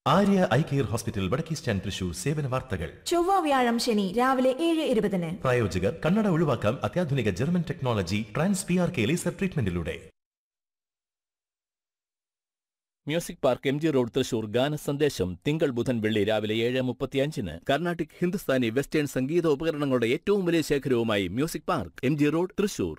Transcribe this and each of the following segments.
Arya eye care hospital വടക്കേ stand Thrissur സേവന വാർത്തകൾ ചൊവ്വ വ്യാഴം ശനി രാവിലെ ഏഴ് ഇരുപതിന് പ്രായോജകർ കണ്ണട ഒഴിവാക്കാം അത്യാധുനിക German technology trans P R K laser ട്രീറ്റ്മെന്റിലൂടെ music park M G road Thrissur ഗാന സന്ദേശം തിങ്കൾ ബുധൻ വെള്ളി രാവിലെ ഏഴ് മുപ്പത്തിയഞ്ചിന് കർണാട്ടിക് ഹിന്ദുസ്ഥാനി വെസ്റ്റേൺ സംഗീത ഉപകരണങ്ങളുടെ ഏറ്റവും വലിയ ശേഖരവുമായി music park M G road Thrissur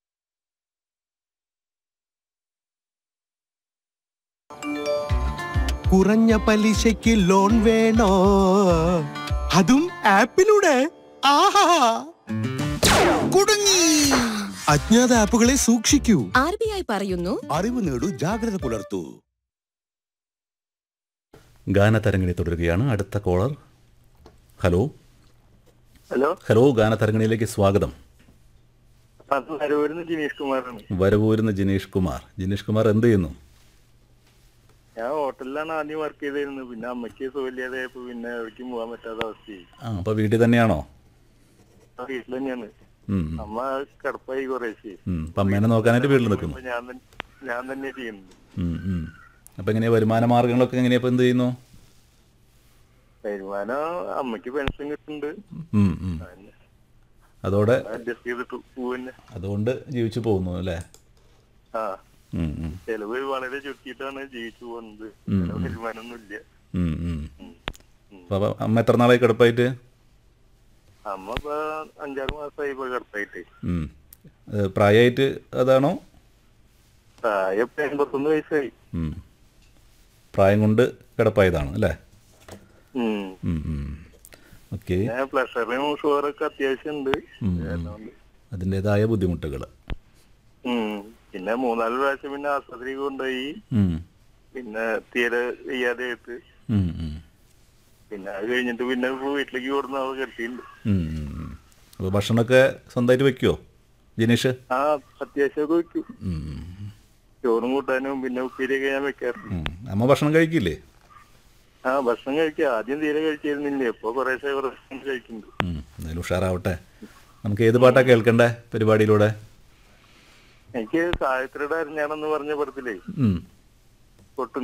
കുറഞ്ഞ പലിശയ്ക്ക് ലോൺ വേണോ അതും ആപ്പിലൂടെ ആഹാ കുടുങ്ങി അജ്ഞാത ആപ്പുകളെ സൂക്ഷിക്കൂ ആർ ബി ഐ പറയുന്നു അറിവ് നേടൂ ജാഗ്രത പുലർത്തൂ ഗാനതരംഗിണി തുടരുകയാണ് അടുത്ത കോളർ ഹലോ ഹലോ ഹലോ ഗാനതരംഗിണിയിലേക്ക് സ്വാഗതം അത് നരവൂരിന്ന് ജിനീഷ് കുമാറാണ് വരവൂരുന്ന് ജിനീഷ് കുമാർ ജിനീഷ് കുമാർ എന്ത് ചെയ്യുന്നു ഞാൻ ഹോട്ടലിലാണ് ആദ്യം വർക്ക് ചെയ്തിരുന്നത് പിന്നെ അമ്മയ്ക്ക് സുഖമില്ലാതായപ്പോ പിന്നെ എവിടേക്കും പോകാൻ പറ്റാത്ത അവസ്ഥയായി ആ അപ്പോൾ വീട്ടിൽ തന്നെയാണോ ആ വീട്ടിൽ തന്നെയാണ് ഉം, അമ്മ കിടപ്പായി കുറേശ്ശേ ഉം. അപ്പം അമ്മേനെ നോക്കാനായിട്ട് വീട്ടിൽ നിൽക്കുന്നു ഞാൻ തന്നെ ഞാൻ തന്നെ ചെയ്യുന്നത് ഉം, ഉം. അപ്പം എങ്ങനെയാ വരുമാന മാർഗങ്ങളൊക്കെ എങ്ങനെയാ ഇപ്പം എന്ത് ചെയ്യുന്നു വരുമാനം അമ്മയ്ക്ക് പെൻഷൻ കിട്ടുന്നുണ്ട് ഉം, ഉം. അതോടെ അഡ്ജസ്റ്റ് ചെയ്തിട്ട് പോവന്നെ അതുകൊണ്ട് ജീവിച്ചു പോകുന്നു അല്ലേ ആ ഉം, ഉം. ചെലവ് വളരെ ചുരുക്കിയിട്ടാണ് ജീവിച്ചു പോകുന്നത് ഉം, വേറെ ഉം. വരുമാനമൊന്നും ഇല്ല ഉം, ഉം. അപ്പോൾ അമ്മ എത്ര നാളായി കിടപ്പായിട്ട് അമ്മ ഇപ്പൊ അഞ്ചാറ് മാസമായി ഇപ്പൊ കിടപ്പായിട്ട് ഉം. ഏ, പ്രായമായിട്ട് അതാണോ പ്രായം ഇപ്പൊ എൺപത്തൊന്ന് വയസ്സായി ഉം. പ്രായം കൊണ്ട് കിടപ്പായതാണ് അല്ലേ ഉം ഉം, ഉം. ഓക്കെ ഞാൻ പ്ലഷറും ഷുഗറൊക്കെ അത്യാവശ്യം ഉണ്ട് ഉം, ഉം. അതുകൊണ്ട് അതിൻ്റെതായ ബുദ്ധിമുട്ടുകൾ ഉം. പിന്നെ മൂന്നാല് പ്രാവശ്യം പിന്നെ ആശുപത്രി കൊണ്ടുപോയി പിന്നെ തീരെ വയ്യാതെ ആയിട്ട് പിന്നെ അത് കഴിഞ്ഞിട്ട് പിന്നെ ഇപ്പൊ വീട്ടിലേക്ക് കൊടുന്ന അവൾ കെട്ടിയിട്ടുണ്ട് അപ്പോൾ ഭക്ഷണമൊക്കെ സ്വന്തമായിട്ട് വെക്കുമോ ജിനീഷ് ആ അത്യാവശ്യമൊക്കെ വെക്കും ഉം. ചോറും കൂട്ടാനും പിന്നെ ഉപ്പേരിയൊക്കെ ഞാൻ വെക്കാറുണ്ട് ഉം. അമ്മ ഭക്ഷണം കഴിക്കില്ലേ ആ ഭക്ഷണം കഴിക്കുക ആദ്യം തീരെ കഴിച്ചിരുന്നില്ല ഇപ്പൊ കുറേശ്ശെ കുറേശ്ശെ കഴിക്കുന്നുണ്ട് ഉം. എന്തായാലും ഉഷാറാവട്ടെ നമുക്ക് ഏത് പാട്ടാണ് കേൾക്കണ്ടേ പരിപാടിയിലൂടെ എനിക്ക് സാവിത്രിയുടെ അരഞ്ഞാണെന്ന് പറഞ്ഞ പടത്തിലേ ഉം. കൊട്ടും